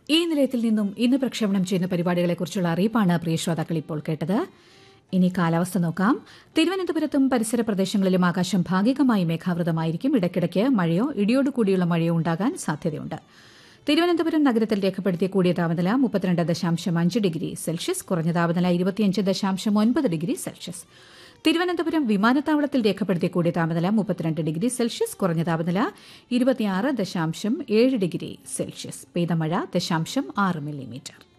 ഈ നിലയത്തിൽ നിന്നും ഇന്ന് പ്രക്ഷേപണം ചെയ്യുന്ന പരിപാടികളെക്കുറിച്ചുള്ള അറിയിപ്പാണ് പ്രിയ ശ്രോതാക്കൾ ഇപ്പോൾ കേട്ടത് ഇനി കാലാവസ്ഥ നോക്കാം തിരുവനന്തപുരത്തും പരിസര പ്രദേശങ്ങളിലും ആകാശം ഭാഗികമായി മേഘാവൃതമായിരിക്കും ഇടയ്ക്കിടയ്ക്ക് മഴയോ ഇടിയോടുകൂടിയുള്ള മഴയോ ഉണ്ടാകാൻ സാധ്യതയുണ്ട് തിരുവനന്തപുരം നഗരത്തിൽ രേഖപ്പെടുത്തിയ കൂടിയ താപനില മുപ്പത്തിരണ്ട് ദശാംശം അഞ്ച് ഡിഗ്രി സെൽഷ്യസ് കുറഞ്ഞ താപനില ഇരുപത്തിയഞ്ച് ദശാംശം ഒൻപത് ഡിഗ്രി സെൽഷ്യസ് തിരുവനന്തപുരം വിമാനത്താവളത്തിൽ രേഖപ്പെടുത്തിയ കൂടിയ താപനില മുപ്പത്തിരണ്ട് ഡിഗ്രി സെൽഷ്യസ് കുറഞ്ഞ താപനില ഇരുപത്തിയാറ് ദശാംശം ഏഴ് ഡിഗ്രി സെൽഷ്യസ് പെയ്ത മഴ ദശാംശം ആറ് മില്ലിമീറ്റർ